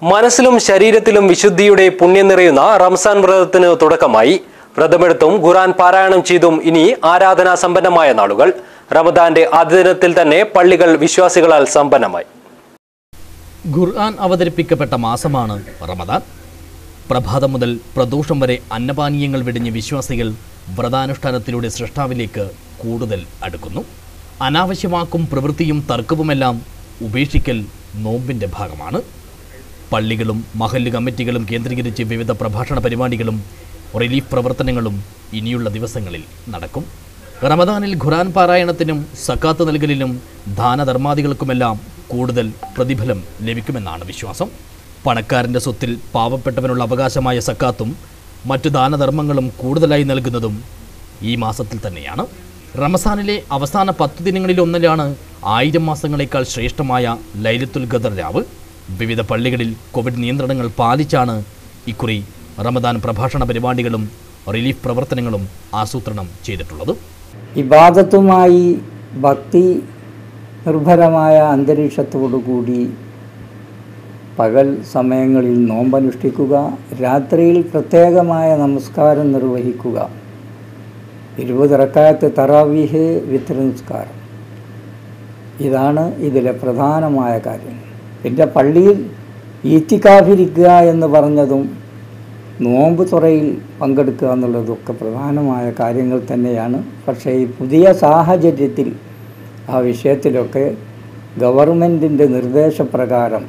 മനസ്സിലും ശരീരത്തിലും വിശുദ്ധിയുടെ പുണ്യം നിറയുന്ന റംസാൻ വ്രതത്തിന് തുടക്കമായി വ്രതമെടുത്തും ഖുറാൻ പാരായണം ചെയ്തും ഇനി ആരാധനാ സമ്പന്നമായ നാളുകൾ റമദാന്റെ ആദ്യ ദിനത്തിൽ തന്നെ പള്ളികൾ വിശ്വാസികളാൽ സമ്പന്നമായി ഖുർആൻ അവതരിപ്പിക്കപ്പെട്ട മാസമാണ് റമദാൻ പ്രഭാതം മുതൽ പ്രദോഷം വരെ അന്നപാനീയങ്ങൾ വെടിഞ്ഞ് വിശ്വാസികൾ വ്രതാനുഷ്ഠാനത്തിലൂടെ സൃഷ്ടാവിലേക്ക് കൂടുതൽ അടുക്കുന്നു അനാവശ്യമാക്കും പ്രവൃത്തിയും തർക്കവുമെല്ലാം ഉപേക്ഷിക്കൽ നോമ്പിൻ്റെ ഭാഗമാണ് പള്ളികളും മഹല്ല് കമ്മിറ്റികളും കേന്ദ്രീകരിച്ച് വിവിധ പ്രഭാഷണ പരിപാടികളും റിലീഫ് പ്രവർത്തനങ്ങളും ഇനിയുള്ള ദിവസങ്ങളിൽ നടക്കും റമദാനിൽ ഖുറാൻ പാരായണത്തിനും സക്കാത്ത് നൽകലിനും ദാനധർമാദികൾക്കുമെല്ലാം കൂടുതൽ പ്രതിഫലം ലഭിക്കുമെന്നാണ് വിശ്വാസം പണക്കാരൻ്റെ സ്വത്തിൽ പാവപ്പെട്ടവനുള്ള അവകാശമായ സക്കാത്തും മറ്റു ദാനധർമ്മങ്ങളും കൂടുതലായി നൽകുന്നതും ഈ മാസത്തിൽ തന്നെയാണ് റമസാനിലെ അവസാന പത്ത് ദിനങ്ങളിലൊന്നിലാണ് ആയിരം മാസങ്ങളെക്കാൾ ശ്രേഷ്ഠമായ ലൈലത്തുൽ ഖദർ രാവ് വിവിധ പള്ളികളിൽ കോവിഡ് നിയന്ത്രണങ്ങൾ പാലിച്ചാണ് ഇക്കുറി റമദാൻ പ്രഭാഷണ പരിപാടികളും റിലീഫ് പ്രവർത്തനങ്ങളും ആസൂത്രണം ചെയ്തിട്ടുള്ളത് ഇബാദത്തുമായി ഭക്തി നിർഭരമായ അന്തരീക്ഷത്തോടുകൂടി പകൽ സമയങ്ങളിൽ നോമ്പനുഷ്ഠിക്കുക രാത്രിയിൽ പ്രത്യേകമായ നമസ്കാരം നിർവഹിക്കുക ഇരുപത് റക്കായത്ത് തറാവീഹ് വിത്ര നമസ്കാരം ഇതാണ് ഇതിലെ പ്രധാനമായ കാര്യം പിന്നെ പള്ളിയിൽ ഈത്തിക്കാഫിരിക്കുക എന്ന് പറഞ്ഞതും നോമ്പ് തുറയിൽ പങ്കെടുക്കുക എന്നുള്ളതൊക്കെ പ്രധാനമായ കാര്യങ്ങൾ തന്നെയാണ് പക്ഷേ ഈ പുതിയ സാഹചര്യത്തിൽ ആ വിഷയത്തിലൊക്കെ ഗവൺമെൻറ്റിൻ്റെ നിർദ്ദേശപ്രകാരം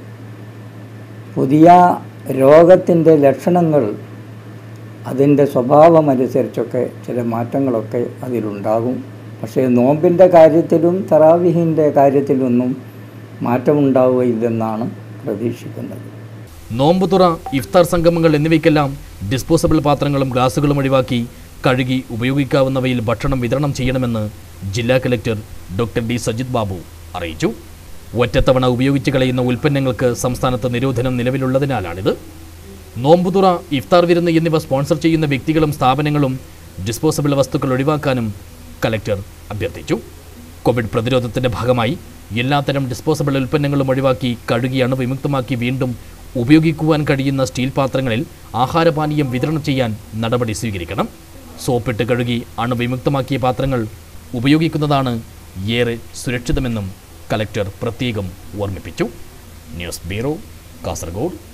പുതിയ രോഗത്തിൻ്റെ ലക്ഷണങ്ങൾ അതിൻ്റെ സ്വഭാവമനുസരിച്ചൊക്കെ ചില മാറ്റങ്ങളൊക്കെ അതിലുണ്ടാകും പക്ഷേ നോമ്പിൻ്റെ കാര്യത്തിലും തറാവിഹിൻ്റെ കാര്യത്തിലൊന്നും മാറ്റമുണ്ടാവുകയില്ലെന്നാണ് പ്രതീക്ഷിക്കുന്നത് നോമ്പുതുറ ഇഫ്താർ സംഗമങ്ങൾ എന്നിവയ്ക്കെല്ലാം ഡിസ്പോസബിൾ പാത്രങ്ങളും ഗ്ലാസുകളും ഒഴിവാക്കി കഴുകി ഉപയോഗിക്കാവുന്നവയിൽ ഭക്ഷണം വിതരണം ചെയ്യണമെന്ന് ജില്ലാ collector doctor D Sajith Babu അറിയിച്ചു ഒറ്റത്തവണ ഉപയോഗിച്ച് കളയുന്ന ഉൽപ്പന്നങ്ങൾക്ക് സംസ്ഥാനത്ത് നിരോധനം നിലവിലുള്ളതിനാലാണിത് നോമ്പുതുറ ഇഫ്താർ വിരുന്ന് എന്നിവ സ്പോൺസർ ചെയ്യുന്ന വ്യക്തികളും സ്ഥാപനങ്ങളും ഡിസ്പോസബിൾ വസ്തുക്കൾ ഒഴിവാക്കാനും കലക്ടർ അഭ്യർത്ഥിച്ചു കോവിഡ് പ്രതിരോധത്തിന്റെ ഭാഗമായി എല്ലാത്തരം ഡിസ്പോസബിൾ ഉൽപ്പന്നങ്ങളും ഒഴിവാക്കി കഴുകി അണുവിമുക്തമാക്കി വീണ്ടും ഉപയോഗിക്കുവാൻ കഴിയുന്ന സ്റ്റീൽ പാത്രങ്ങളിൽ ആഹാരപാനീയം വിതരണം ചെയ്യാൻ നടപടി സ്വീകരിക്കണം സോപ്പിട്ട് കഴുകി അണുവിമുക്തമാക്കിയ പാത്രങ്ങൾ ഉപയോഗിക്കുന്നതാണ് ഏറെ സുരക്ഷിതമെന്നും കലക്ടർ പ്രത്യേകം ഓർമ്മിപ്പിച്ചു ന്യൂസ് ബ്യൂറോ കാസർഗോഡ്